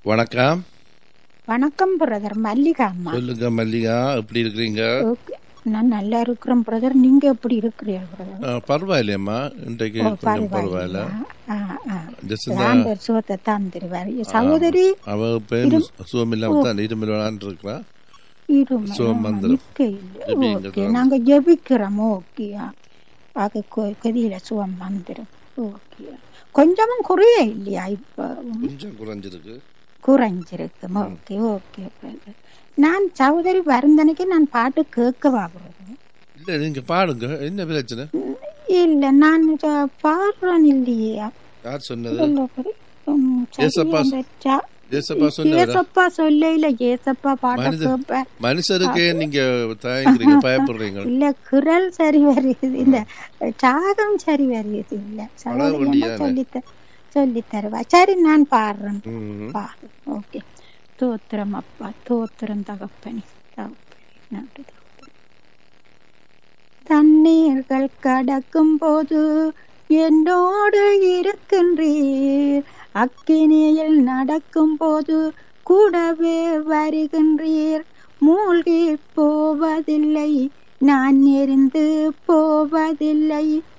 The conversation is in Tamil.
வணக்கம் வணக்கம் பிரதர் மல்லிகா அம்மா சொல்லுங்க மல்லிகா எப்படி இருக்கிறீங்க ஓகே நான் நல்லா இருக்கிறேன் பிரதர் நீங்க எப்படி இருக்கிறீர்கள் பிரதர் ஆ, பரவாயில்லையம்மா இன்றைக்கு ஓ கொஞ்சம் பரவாயில்ல ஆ, ஆ. Just இந்த ஆண்டவர் சுகத்தை தந்துருவார் சகோதரி அவ பெயின் சுகம் இல்லாம தான் இருமல் விளாண்டு இருக்கிறா இருமை சுகம் வந்துரும். நிக்க இல்லை ஜெபிங்க ஓகே நாங்க ஜெபிக்கிறோம் ஓகே அது கொ- கதியில சுகம் வந்துடும் ஓகே கொஞ்சமும் குறைய இல்லையா இப்ப கொஞ்சம் குறைஞ்சிருக்கு குறைஞ்சிருக்கு ஓகே ஓகே பிரதர் நான் சகோதரி வருந்தனைக்கு நான் பாட்டு கேட்கவா பிரதர் இல்ல நீங்க பாடுங்க என்ன பிரச்சனை இல்ல நான் இத பாடுறேன் இல்லையே யார் சொன்னது இல்ல பிரதர். உம், சரி, ஏசப்பா அந்த ச- ஏசப்பா சொன்னவரா ஏசப்பா சொல்ல இல்ல ஏசப்பா பாட்ட மனித- கேட்பேன் மனுஷருக்கே நீங்க தயங்குறீங்க பயப்படுறீங்க இல்ல குரல் சரி வருது இல்ல சாகம் சரி வருது இல்ல சகோதரி வேண்டியதானே? சொல்லித்த சொல்லி தருவா சரி நான் பாடுறேன் ம். பாடு ஓகே தோத்திரம் அப்பா தோத்திரம் தகப்பனி தகப்பனே நன்றி தகப்பனே தண்ணீர்கள் கடக்கும் போது என்னோடு இருக்கின்றீர் அக்கினியில் நடக்கும் போது கூடவே வருகின்றீர் மூழ்கி போவதில்லை நான் எரிந்து போவதில்லை